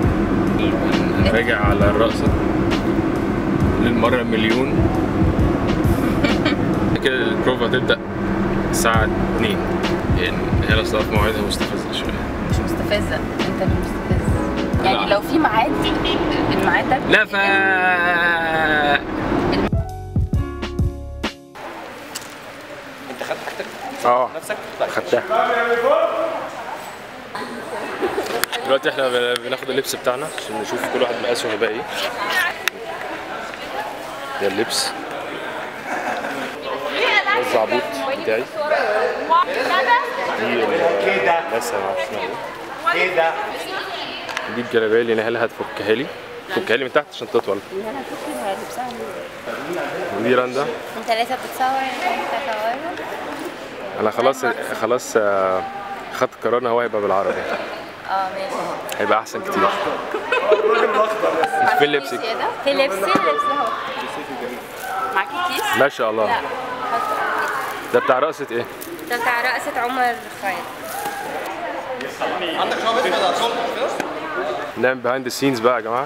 راجع على الرقصة للمرة مليون كده البروفا هتبدأ الساعة 2 يعني هي الأصلا في مواعيدها مستفزة شوية مش مستفزه انت اللي مستفز يعني لو في ميعاد الميعاد ده لا ف انت خدت حاجتك اه نفسك طيب خدتها دلوقتي احنا بن- بناخد اللبس بتاعنا عشان نشوف كل واحد مقاسه هيبقى ايه ده اللبس ده الزعبوط بتاعي دي الناس ما اعرفش اسمها ايه كده دي الجلابيه اللي نهال هتفكها لي فكها لي من تحت عشان تطول ودي رندا انت لسه بتتصور انت تصورها انا خلاص خلاص آه، خدت قرار ان هو هيبقى بالعربي اه ماشي هيبقى احسن كتير فين لبسك؟ في لبسي لبس اهو معاكي كيس؟ ما شاء الله لا حط ده بتاع رقصة ايه؟ ده بتاع رقصة عمر خير نعمل بيهايند السينز بقى يا جماعة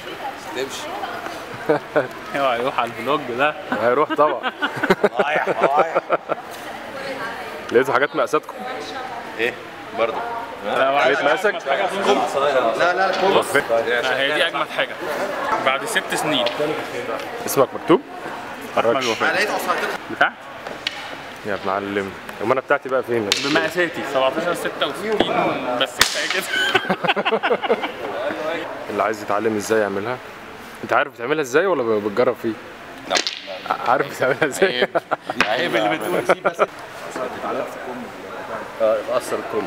اوعى يروح على الفلوج ده هيروح طبعا رايح رايح لقيتوا حاجات مقاساتكم ايه برضه لقيت مقاسك؟ لا لا كله هي دي اجمد حاجه بعد ست سنين اسمك مكتوب؟ حركش انا لقيت اسعار بتاع يا ابن معلم امال انا بتاعتي بقى فين؟ بمقاساتي 17 66 بس كفايه كده اللي عايز يتعلم ازاي يعملها انت عارف بتعملها ازاي ولا بتجرب فيه؟ لا عارف بتعملها ازاي؟ عيب اللي بتقول فيه بس اه اثر الكم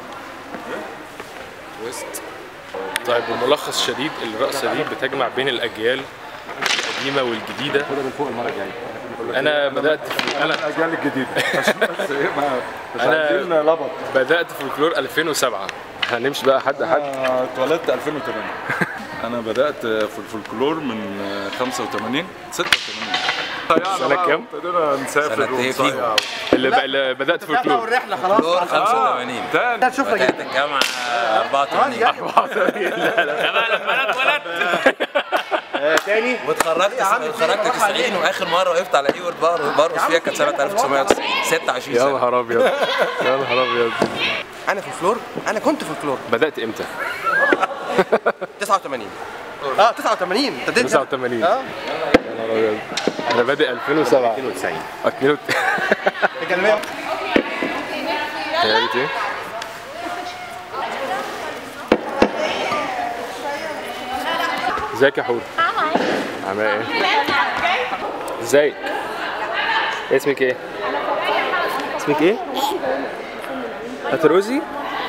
طيب بملخص شديد الرقصه دي بتجمع بين الاجيال القديمه والجديده من فوق المره الجايه انا بدات في انا الاجيال الجديده عشان بس ايه ما مش أنا- عايزين لبط بدات فولكلور 2007 هنمشي بقى حد حد انا اتولدت 2008 انا بدات في الفولكلور من 85 86 سنة كام؟ ابتدينا نسافر سنة إيه فيهم؟ ونصيع. اللي, بقى اللي بدات فولكلور الرحله خلاص دور 85 تاني شوف لك بدأت الجامعة 84 تاني واتخرجت اتخرجت 90 واخر مرة وقفت على ايور برقص فيها كانت سنة 1990 26 يا سنة نهار ابيض يا نهار ابيض انا في فلور انا كنت في فلور بدات امتى؟ 89 اه 89 انت اديت 89 اه يا نهار ابيض انا بادئ 2007 92 92 الجلابيه هي قالت ايه؟ ازيك يا حور؟ عامله ايه؟ ازيك؟ اسمك ايه؟ اسمك ايه؟ هتروزي؟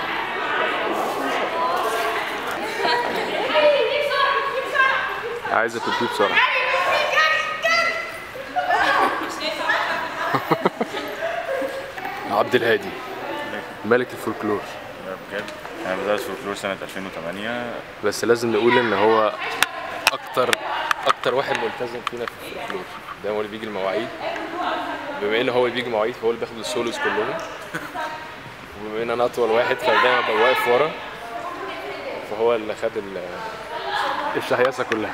عايزة تبكي بسرعة عبد الهادي ملك الفولكلور بجد انا بدات فولكلور سنه 2008 بس لازم نقول ان هو اكتر اكتر واحد ملتزم فينا في الفلور ده هو اللي بيجي المواعيد بما ان هو اللي بيجي مواعيد فهو اللي بياخد السولوز كلهم وبما ان انا اطول واحد فدايما ببقى واقف ورا فهو اللي خد ال- الشهيصه كلها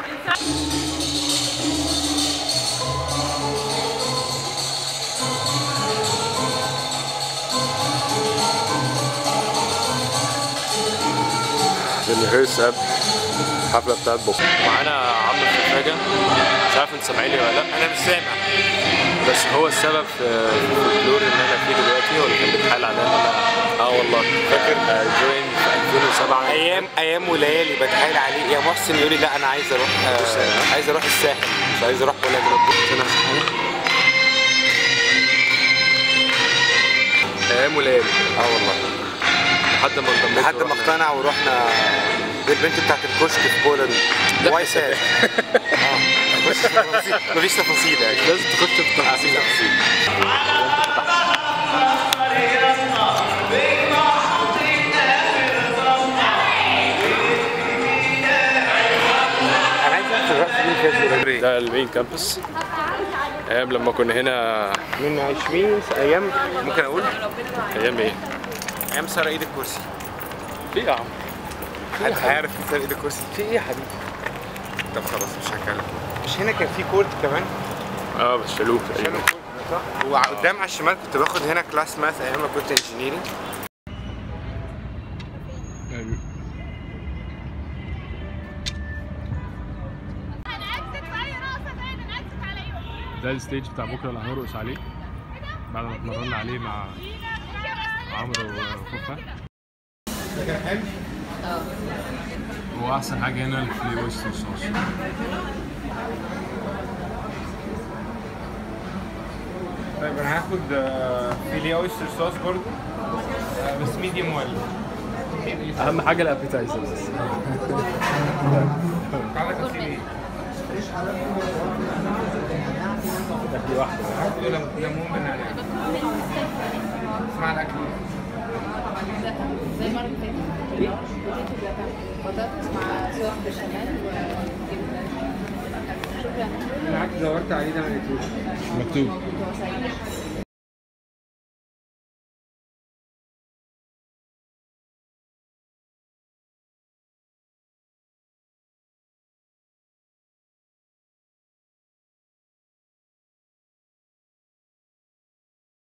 بنريهرس قبل الحفله بتاعت بكره معانا عمرو الفرفاجه مش عارف انت سامعيني ولا لا انا مش سامع بس هو السبب في في الفلور اللي انا فيه دلوقتي هو اللي كان بيتحايل عليا ان انا اه والله فاكر جوين في 2007 ايام ايام وليالي بتحايل عليه يا محسن يقول لي لا انا عايز اروح آه عايز اروح الساحل مش عايز اروح ولا ايام وليالي اه والله لحد ما انضميت لحد ما ورحنا- اقتنع ورحنا بالبنت بتاعت الكشك في بولند واي ساد مفيش تفاصيل مفيش تفاصيل يعني لازم تخش في التفاصيل انا عايز اعرف الرقص دي فيها ازاي ده المين كامبس ايام لما كنا هنا من 20 ايام ممكن اقول ايام ايه؟ ايام سرق ايد الكرسي ليه يا عم؟ حد هيعرف الفرق ده كرسي في ايه يا حبيبي؟ طب خلاص مش هتكلم مش هنا كان في كورت كمان اه بس شالوه شالوا تقريبا كورت صح وقدام على الشمال كنت باخد هنا كلاس ماث ايام ما كنت انجينيرنج ده الستيج بتاع بكره اللي هنرقص عليه بعد ما اتمرنا عليه مع عمرو وفوفا هو احسن حاجه هنا الفلي اويستر صوص طيب انا هاخد فيلي اويستر صوص برضو بس ميديوم ويل اهم حاجه الابيتايزر بس عندك تفصيل ايه؟ دي واحده هاخد ليمون بالنعناع اسمع الاكل زي المره اللي فاتت بطاطس مع صوص بشاميل وجبنه شكرا معاك دورت عليه ده ما لقيتوش مكتوب موجود هو سعيد